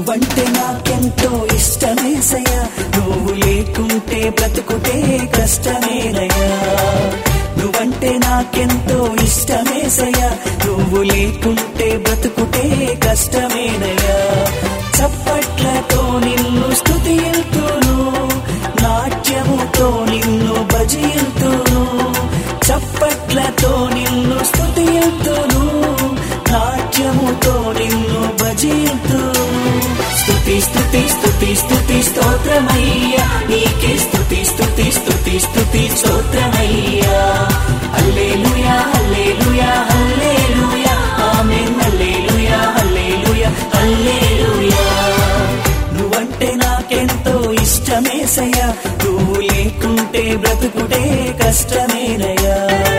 నువ్వంటే నాకెంతో ఇష్టమేసయ్యా నువ్వు లేకుంటే బ్రతుకుటే కష్టమేనయ్యా నువ్వంటే నాకెంతో ఇష్టమేసయ్యా నువ్వు లేకుంటే బ్రతుకుటే కష్టమేనయ్యా చప్పట్లతో నిన్ను స్తుతిల్తును నాట్యముతో నిన్ను భజిల్తును చప్పట్లతో నిన్ను స్తుతిల్తును నాట్యముతో నిన్ను భజిల్తును స్తుతి స్తుతి స్తుతి స్తుతి స్తోత్రమయ్యా నీకే స్తుతి స్తుతి స్తుతి స్తుతి స్తోత్రమయ్యా హల్లెలూయా హల్లెలూయా హల్లెలూయా ఆమేన్ హల్లెలూయా హల్లెలూయా హల్లెలూయా నువ్వంటే నాకెంతో ఇష్టమేసయ్యా నువ్వు లేకుంటే బ్రతుకుటే కష్టమేనయ్యా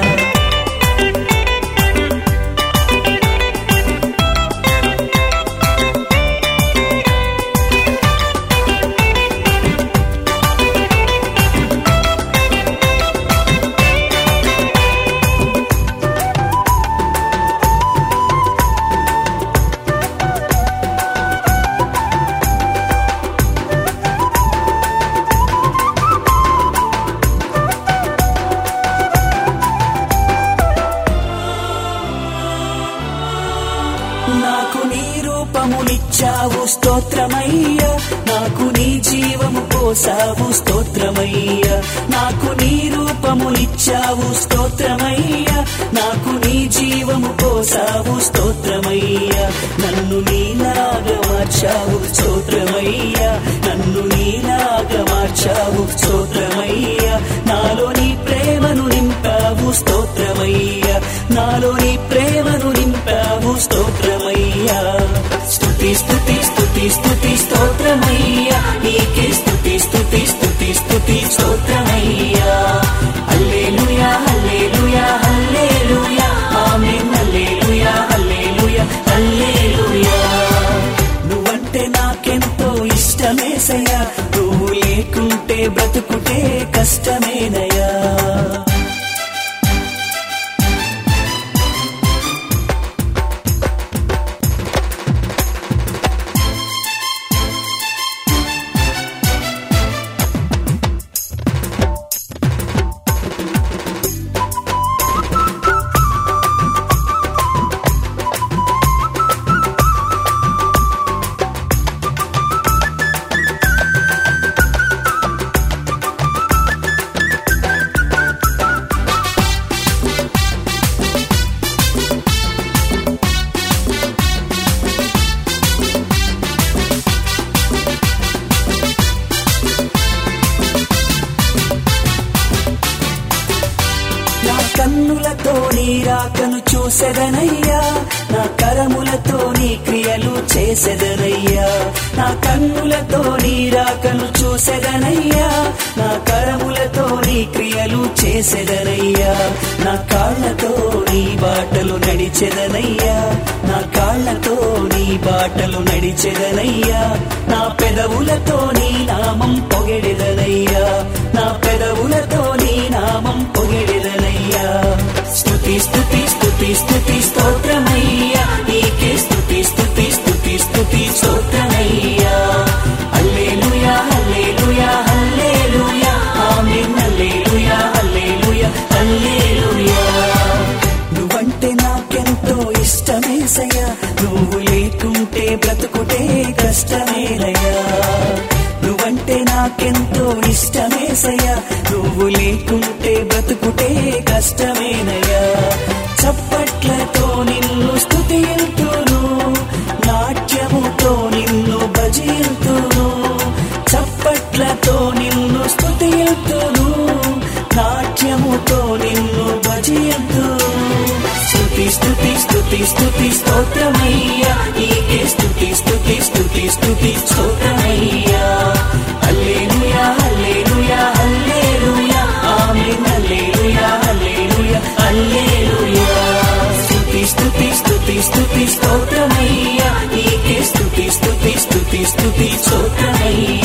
నాకు నీ రూపమునిచ్చావు స్తోత్రమయ్యా నాకు నీ జీవము పోసావు స్తోత్రమయ్యా నాకు నీ రూపమునిచ్చావు స్తోత్రమయ్యా నాకు నీ జీవము పోసావు స్తోత్రమయ్యా నన్ను నీలాగా మార్చావు స్తోత్రమయ్యా నన్ను నీలాగా మార్చావు స్తోత్రమయ్యా నాలో నీ ప్రేమను నింపావు స్తోత్రమయ్యా నాలో నీ ప్రేమను నింపావు స్తోత్రమయ్యా స్తుతి స్తుతి స్తుతి స్తుతి స్తోత్రమయ్యా నీకే స్తుతి స్తుతి స్తుతి స్తుతి స్తోత్రమయ్యా హల్లెలూయా హల్లెలూయా హల్లెలూయా ఆమేన్ హల్లెలూయా హల్లెలూయా హల్లెలూయా నువ్వంటే నాకెంతో ఇష్టమేసయ్యా నువ్వు లేకుంటే బ్రతుకుటే కష్టమేనయ్యా నా కన్నులతో నీ రాకను చూసెదనయ్యా నా కరములతో నీ క్రియలు చేసెదనయ్యా నా కన్నులతో నీ రాకను చూసెదనయ్యా నా కరములతో నీ క్రియలు చేసెదనయ్యా నా కాళ్ళతో నీ బాటలు నడిచెదనయ్యా నా కాళ్ళతో నీ బాటలు నడిచెదనయ్యా నా పెదవులతో నీ నామం పొగెడెదనయ్యా నా పెదవులతో నీ నామం పొగెడెదనయ్యా స్తుతి స్తుతి స్తుతి స్తుతి స్తోత్రమయ్యా నీకే స్తుతి స్తుతి స్తుతి స్తుతి స్తోత్రమయ్యా హల్లెలూయా హల్లెలూయా హల్లెలూయా ఆమేన్ హల్లెలూయా హల్లెలూయా హల్లెలూయా నువ్వంటే నాకెంతో ఇష్టమేసయ్యా నువ్వు లేకుంటే బ్రతుకుటే కష్టమేనయ్యా నువ్వంటే నాకెంతో ఇష్టమేసయ్యా నువ్వు లేకుంటే బ్రతుకుటే కష్టమేనయ్యా చప్పట్లతో నిన్ను స్తుతిల్తును నాట్యముతో నిన్ను భజిల్తును చప్పట్లతో నిన్ను స్తుతిల్తును నాట్యముతో నిన్ను భజిల్తును స్తుతి స్తుతి స్తుతి స్తుతి స్తోత్రమయ్యా నీకే స్తుతి స్తుతి స్తుతి స్తుతి స్తోత్రమయ్యా హల్లెలూయా హల్లెలూయా హల్లెలూయా ఆమేన్ హల్లెలూయా హల్లెలూయా హల్లెలూయా స్తుతి స్తుతి స్తుతి స్తుతి స్తోత్రమయ్యా నీకే స్తుతి స్తుతి స్తుతి స్తుతి స్తోత్రమయ్యా